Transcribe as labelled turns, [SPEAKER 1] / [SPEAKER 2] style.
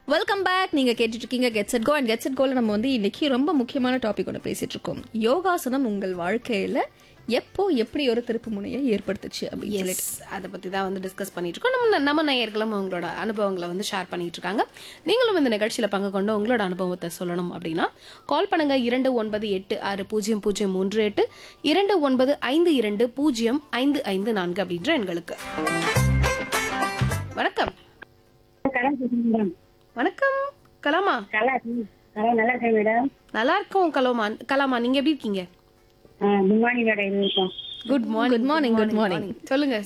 [SPEAKER 1] Welcome back நீங்க கேட்டுட்டு இருக்கீங்க get set go and get set கோல நம்ம வந்து இன்னைக்கு ரொம்ப முக்கியமான டாபிக் ஒன்று பேசிட்டு இருக்கோம் யோகாசனம் உங்கள் வாழ்க்கையில எப்போ எப்படி ஒரு திருப்பு முனையை ஏற்படுத்துச்சு அப்படின்னு சொல்லிட்டு
[SPEAKER 2] எஸ் அதை பற்றி தான் வந்து டிஸ்கஸ் பண்ணிட்டு இருக்கோம் நம்ம நம்ம நேயர்களும் உங்களோட அனுபவங்களை வந்து ஷேர் பண்ணிட்டு இருக்காங்க நீங்களும் இந்த நிகழ்ச்சியில் பங்கு கொண்டு உங்களோட அனுபவத்தை சொல்லணும் அப்படின்னா கால் பண்ணுங்க இரண்டு ஒன்பது எட்டு ஆறு பூஜ்ஜியம் பூஜ்ஜியம் மூன்று எட்டு இரண்டு ஒன்பது ஐந்து இரண்டு பூஜ்ஜியம் ஐந்து ஐந்து நான்கு அப்படின்ற எண்களுக்கு வணக்கம்
[SPEAKER 3] கலா பேசுறேன் மேடம்
[SPEAKER 2] வணக்கம் கலாமா
[SPEAKER 3] கலா கலா நல்லா இருக்கேன் மேடம்
[SPEAKER 2] நல்லா இருக்கோம் கலாமா கலாமா நீங்க எப்படி இருக்கீங்க
[SPEAKER 3] குட் மார்னிங் மேடம் இருக்கோம்
[SPEAKER 2] good morning
[SPEAKER 1] Good morning, good morning.
[SPEAKER 2] சொல்லுங்க